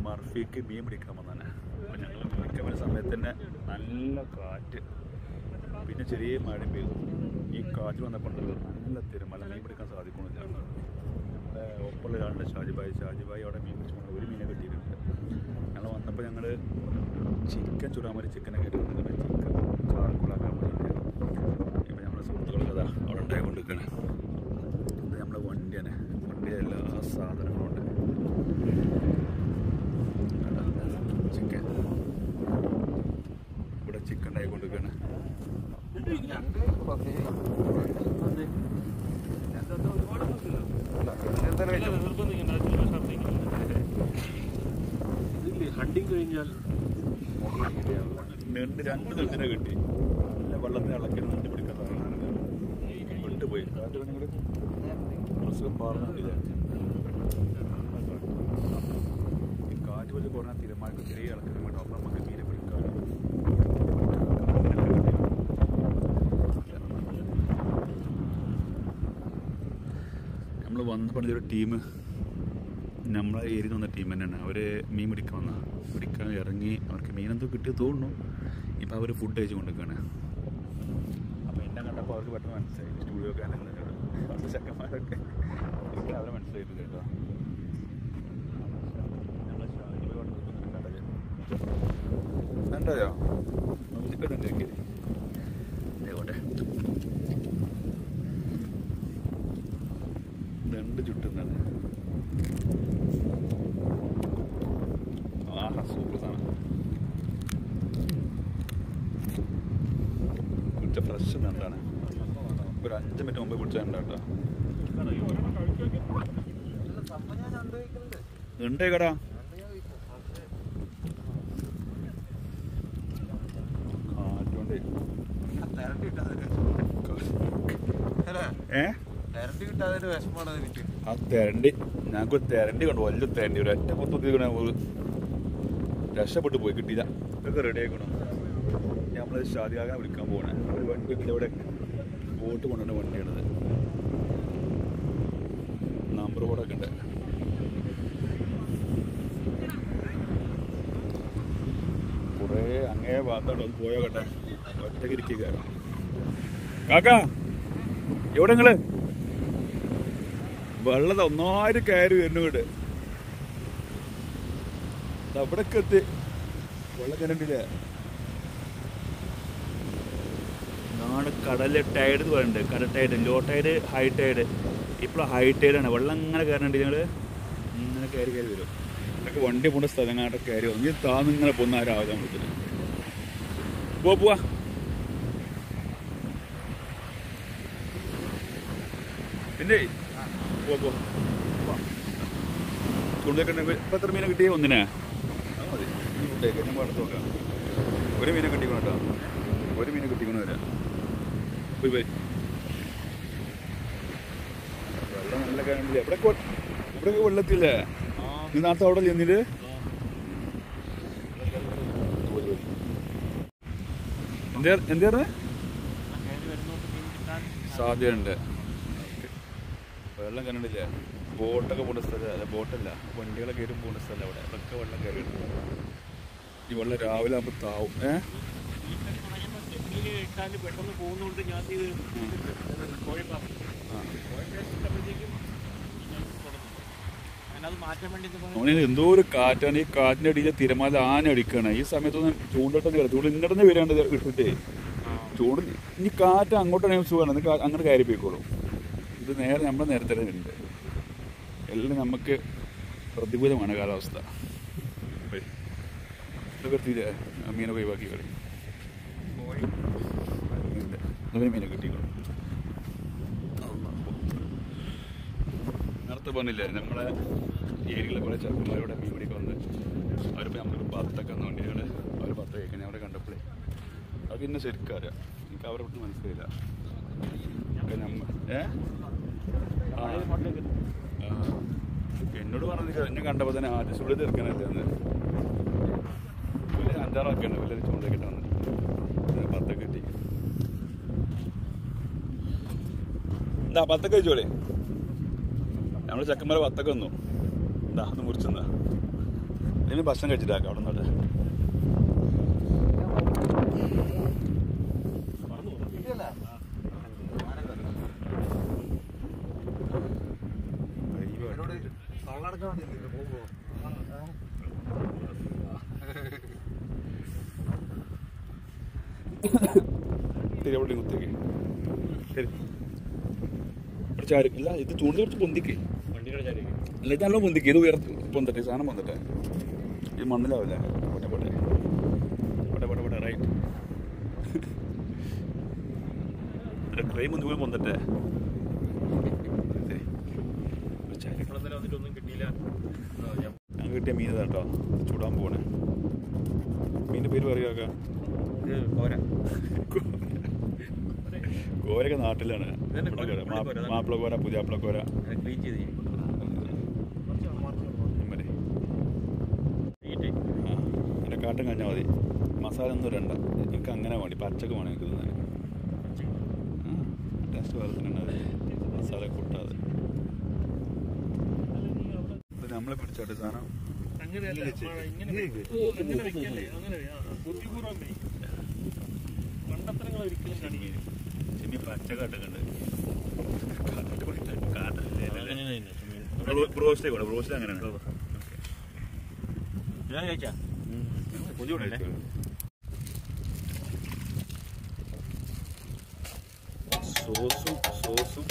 മർഫിക്ക് മീൻ പിടിക്കാൻ വന്നാണ് അപ്പോൾ ഞങ്ങൾ പിടിക്കാൻ വരുന്ന സമയത്ത് തന്നെ നല്ല കാറ്റ് പിന്നെ ചെറിയ മഴ പെയ്തു ഈ കാറ്റ് വന്നപ്പോൾ ഉണ്ടല്ലോ നല്ല തിരുമല മീൻ പിടിക്കാൻ സാധിക്കുന്നില്ല നമ്മുടെ ഒപ്പമുള്ള ഒരാളുണ്ട് ഷാജിബായി ഷാജിബായി അവിടെ മീൻ പിടിച്ചുകൊണ്ട് ഒരു മീനെ കിട്ടിയിട്ടുണ്ട് ഞങ്ങൾ വന്നപ്പോൾ ഞങ്ങൾ ചിക്കൻ ചുടാൻ വേണ്ടി ചിക്കനെ കയറ്റി വന്നിട്ടുണ്ട് ചിക്കൻ ചാർക്കുളാക്കാൻ വേണ്ടിയിട്ട് ഇപ്പം നമ്മുടെ സുഹൃത്തുക്കളൊക്കെ അതാ അവിടെ ഉണ്ടായി കൊണ്ടിരിക്കുകയാണ് ഇത് നമ്മുടെ വണ്ടിയാണ് വണ്ടിയുടെ എല്ലാ സാധനങ്ങളും ഉണ്ട് ചിക്കൻ ഇവിടെ ചിക്കൻ ഉണ്ടായി കൊണ്ടിരിക്കുകയാണ് ഹണ്ടിങ് കഴിഞ്ഞാൽ രണ്ട് രണ്ട് നെട്ടിനെ കിട്ടി നല്ല വെള്ളത്തിന് ഇളക്കി നെട്ടി പിടിക്കാൻ സാധനമാണ് വിട്ടുപോയി കാറ്റ് നിങ്ങൾ ഡ്രസ്സ് പാർന്നില്ല ഈ കാറ്റ് വലിയ കുറഞ്ഞ തീരുമാനം ചെറിയ ഇളക്കി വേണം അപ്പം നമുക്ക് മീനെ പിടിക്കാം നമ്മൾ വന്നപ്പോൾ ഒരു ടീം നമ്മളെ ഏരിയ വന്ന ടീം തന്നെയാണ് അവർ മീൻ പിടിക്കാൻ വന്ന പിടിക്കാൻ ഇറങ്ങി അവർക്ക് മീനെന്തോ കിട്ടി തോന്നുന്നു ഇപ്പം അവർ ഫുഡ് കഴിച്ച് കൊണ്ടിരിക്കുകയാണ് അപ്പോൾ എന്നെ കണ്ടപ്പോൾ അവർക്ക് പെട്ടെന്ന് മനസ്സിലായി സ്റ്റുഡിയോ ഒക്കെ കുറച്ച് ചെക്കന്മാരൊക്കെ എനിക്ക് അവരെ മനസ്സിലായിട്ട് കേട്ടോ നമ്മളെ ഷാജിബ് ഇവിടെ നിൽക്കുന്നുണ്ട് കണ്ടോ മ്യൂസിക്കുണ്ട് എനിക്ക് ഇതേകോട്ടെ രണ്ട് ചുറ്റുന്നാണ് ആഹാ സൂപ്പർ സാധനം കുടിച്ച ഫ്രഷ് നണ്ടാണ് ഒരു അഞ്ച് മിനിറ്റ് മുമ്പ് കുടിച്ചാൽ കേട്ടോ ഉണ്ടേ കടാ കാറ്റുകൊണ്ടേ ഏ കരണ്ട് കിട്ടാതെ ഒരു വിഷമാണ് എനിക്ക് ആ തെരണ്ടി ഞങ്ങൾക്ക് തെരണ്ടി കണ്ടു വലിയ തെരണ്ടി ഒരു ഒറ്റ പൊത്തുത്തിക്കണ ഒരു രക്ഷപ്പെട്ടു പോയി കിട്ടിയില്ല ഇതൊക്കെ റെഡി ആക്കണം നമ്മൾ ഷാദിയാകാൻ വിളിക്കാൻ പോകണേ ഒരു വണ്ടി ഒക്കെ ഇവിടെ ബോട്ട് കൊണ്ടുവന്ന വണ്ടിയാണിത് നമ്പർ ബോർഡൊക്കെ ഉണ്ട് കുറേ അങ്ങേ ഭാഗത്തോട്ട് ഒന്ന് പോയോ കേട്ടെ ഒറ്റയ്ക്ക് ഇരിക്കുക കാക്ക എവിടെ നിങ്ങള് വെള്ളം ഒന്നായിട്ട് കയറി വരുന്നു ഇവിടെ അവിടൊക്കെ എത്തി വെള്ളം കണ്ടില്ലേ നാട് കടലിലെ ടൈഡ് എന്ന് പറയുന്നുണ്ട് കടൽ tide low tide high tide ഇപ്പോൾ ഹൈ ടൈഡാണ് വെള്ളം ഇങ്ങനെ കയറുന്നുണ്ട് ഞങ്ങൾ ഇങ്ങനെ കയറി കയറി വരും ഇതൊക്കെ വണ്ടി പോണ സ്ഥലങ്ങളായിട്ട് കയറി വന്നു ഈ താന്ന് ഇങ്ങനെ പോകുന്ന ആരാവില്ല നമുക്ക് പോവാ പോവാ പിന്നെ പോവാ പോവാ ചൂണ്ടൊക്കെ ഇപ്പം എത്ര മീനെ കിട്ടിയ ഒന്നിനെ അത് മതി ഇനി ഫുഡേക്ക് ഞാൻ അടുത്ത് നോക്കാം ഒരു മീനെ കിട്ടിക്കണം കേട്ടോ ഒരു മീനെ കിട്ടിക്കണം വരാം പോയി പോയി വെള്ളം നല്ല കാണില്ലേ ഇവിടെ ഇവിടെ വെള്ളത്തില്ലേ നീ നാളത്തെ അവിടെ ചെന്നിട്ട് എന്താ എന്താ സാധ്യതയുണ്ട് വെള്ളം കണ്ടില്ലേ ബോട്ടൊക്കെ പോകുന്ന സ്ഥലം അല്ല ബോട്ടല്ല വണ്ടികളൊക്കെ കയറും പോകുന്ന സ്ഥലം അവിടെ അതൊക്കെ വെള്ളം കയറിയിട്ടുണ്ട് ഈ വെള്ളം രാവിലെ ആകുമ്പോൾ താവും ഏ പെട്ടെന്ന് പോകുന്നോണ്ട് ഞാൻ ഇത് കോഴിപ്പാ ആ. കോഴിപ്പാട്ടപ്പോഴത്തേക്കും ഞാനത് മാറ്റാൻ വേണ്ടി ഇത് പറഞ്ഞു. അവന് എന്തോ ഒരു കാറ്റാണ് ഈ കാറ്റിന്റെ അടിയിലെ തിരമാല ആന അടിക്കാണ് ഈ സമയത്തൊന്നും ചൂണ്ടിട്ടൊന്നും വരാം ചൂട് ഇങ്ങോട്ട് വരാണ്ട് ഇട്ടിട്ടേ ചൂട് ഇനി കാറ്റ് അങ്ങോട്ടാണെങ്കിൽ സുഖമാണ് ഇത് കാ- അങ്ങോട്ട് കയറി പോയിക്കോളും ഇത് നേരെ നമ്മുടെ നേരത്തെ തന്നെ ഉണ്ട് എല്ലാം നമുക്ക് പ്രതികൂലമാണ് കാലാവസ്ഥ പോയി. ഇതൊക്കെ എടുത്തില്ലേ ആ മീനൊക്കെ ഒഴിവാക്കി കളി അതിന് മീനെ കിട്ടിക്കോളും നേരത്തെ പറഞ്ഞില്ലേ നമ്മളെ ഏരിയയിലെ കുറേ ചെറുക്കന്മാരോടെ മീൻ പിടിക്കാൻ വന്ന് അവരിപ്പോൾ നമുക്ക് പത്തൊക്കെ വന്ന വണ്ടികൾ അവർ പത്ത് കഴിക്കാൻ അവിടെ കണ്ടപ്പോഴേ അത് പിന്നെ ശരിക്കും അറിയാം എനിക്ക് അവരെ വിട്ട് മനസ്സിലായില്ല ഒക്കെ നമ്മ ഏ ആ. ആ. എന്നോട് പറഞ്ഞത് എന്നെ കണ്ടപ്പോൾ തന്നെ ആദ്യം സുള്ളി തീർക്കാനല്ലേ എന്ന് വലിയ അഞ്ചാറൊക്കെ ഉണ്ട് വലിയ ചൂണ്ടൊക്കെ വന്ന് പിന്നെ പത്തൊക്കെ കിട്ടി എന്താ പത്തൊക്കെ കഴിച്ചോളേ നമ്മൾ ചെക്കന്മാരെ പത്തൊക്കെ വന്നു എന്താ ഒന്ന് മുറിച്ചെന്നാ അല്ലെങ്കിൽ ഭക്ഷണം കഴിച്ചിട്ടാക്കാം അവിടെ നിന്നോട്ടെ കള്ളടക്കാൻ വേണ്ടി പോകുമ്പോ തിരുവള്ളി കുത്തേക്ക് ശരി ഇവിടെ ചാരി അല്ല ഇത് ചൂണ്ടിൽ കുറച്ച് പൊന്തിക്ക് വണ്ടിയുടെ ചാരിക്ക് അല്ല ഇത് നല്ല പൊന്തിക്ക് ഇത് ഉയർത്ത് പൊന്തട്ടെ ഈ സാധനം പൊന്തട്ടെ ഇത് മണ്ണിലാവില്ല പോട്ടെ പോട്ടെ പോട്ടെ പോട്ടെ പോട്ടെ റൈറ്റ് ക്രൈം ഒന്നും കൂടി പൊന്തട്ടെ ശരി. ഒരു ചാരി. ഇപ്പോഴെന്തായാലും വന്നിട്ട് ഒന്നും കിട്ടിയില്ല ആ, ഞാൻ ഞാൻ കിട്ടിയ മീൻ കേട്ടോ ചൂടാൻ പോണേ മീനിന്റെ പേര് പറയുക ഇത് പോരാ കോരൊക്കെ നാട്ടിലാണ് ഇതന്നെ കോര, ഇവിടെ മാ- പുള്ളിക്കോര. മാപ്പിളക്കോര പുതിയാപ്പിളക്കോര ക്ലീൻ ചെയ്ത് ചെയ്യും മതി ഈറ്റ് ആ എൻ്റെ കാട്ടും കഴിഞ്ഞാൽ മതി മസാല ഒന്നും ഇടണ്ട എനിക്ക് അങ്ങനെ വേണ്ടി പച്ചക്ക് വേണം എനിക്ക് തിന്നാൻ ടേസ്റ്റ് വേറെ തന്നെ അത് മസാല കൂട്ടാതെ ഇത് നമ്മളെ പിടിച്ചോട്ടെ സാധനം അങ്ങനെയല്ല ഇങ്ങനെ അങ്ങനെ വെക്കല്ലേ അങ്ങനെ ബുദ്ധിപൂർവ്വം മണ്ടത്തരങ്ങൾ ഒരിക്കലും കാണിക്കരുത് ചെമ്മി പച്ചക്കാട്ടൊക്കെ ഉണ്ട് അങ്ങനെ ബ്രോസ്റ്റേ കൂടെ ബ്രോസ്റ്റ് അങ്ങനെയാണ് ഞാൻ കഴിച്ചാ ബുദ്ധിമുട്ടല്ലേ സോസും സോസും